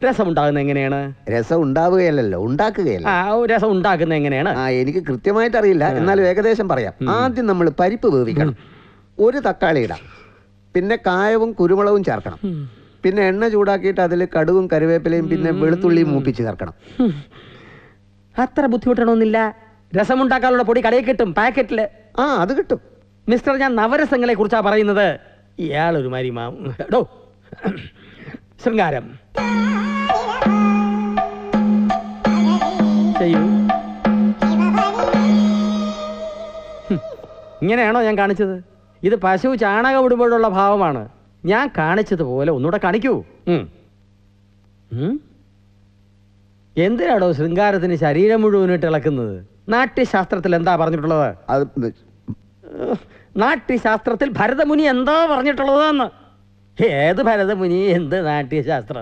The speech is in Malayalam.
രസം ഉണ്ടാകുന്നത് എങ്ങനെയാണ് രസം ഉണ്ടാവുകയല്ലല്ലോ ഉണ്ടാക്കുകയല്ല ആ ഓ, രസം ഉണ്ടാക്കുന്നത് എങ്ങനെയാണ് ആ എനിക്ക് കൃത്യമായിട്ട് അറിയില്ല എന്നാലും ഏകദേശം പറയാം ആദ്യം നമ്മൾ പരിപ്പ് വേവിക്കണം ഒരു തക്കാളി ഇടാം പിന്നെ കായവും കുരുമുളകും ചേർക്കണം പിന്നെ എണ്ണ ചൂടാക്കിയിട്ട് അതിൽ കടുകും കരുവേപ്പിലയും പിന്നെ വെളുത്തുള്ളിയും മൂപ്പിച്ച് ചേർക്കണം ഹും. അത്ര ബുദ്ധിമുട്ടണമെന്നില്ല രസമുണ്ടാക്കാനുള്ള പൊടി കടയിൽ കിട്ടും പാക്കറ്റില് ആ അത് കിട്ടും മിസ്റ്റർ ഞാൻ നവരസങ്ങളെ കുറിച്ചാ പറയുന്നത് ഇയാളൊരു മരിമാ ഡോ ശൃംഗാരം ചെയ്യൂ ഹും. ഇങ്ങനെയാണോ ഞാൻ കാണിച്ചത് ഇത് പശു ചാണകം ഇടുമ്പോഴുള്ള ഭാവമാണ് ഞാൻ കാണിച്ചതുപോലെ ഒന്നുകൂടെ കാണിക്കൂ ഉം. ഉം? എന്തിനാടോ ശൃംഗാരത്തിന് ശരീരം മുഴുവനിട്ട് ഇളക്കുന്നത് നാട്യശാസ്ത്രത്തിൽ എന്താ പറഞ്ഞിട്ടുള്ളത് അത് ഏഹ്, നാട്യശാസ്ത്രത്തിൽ ഭരതമുനി എന്താ പറഞ്ഞിട്ടുള്ളതെന്ന് ഏത് ഭരതമുനി എന്ത് നാട്യശാസ്ത്രം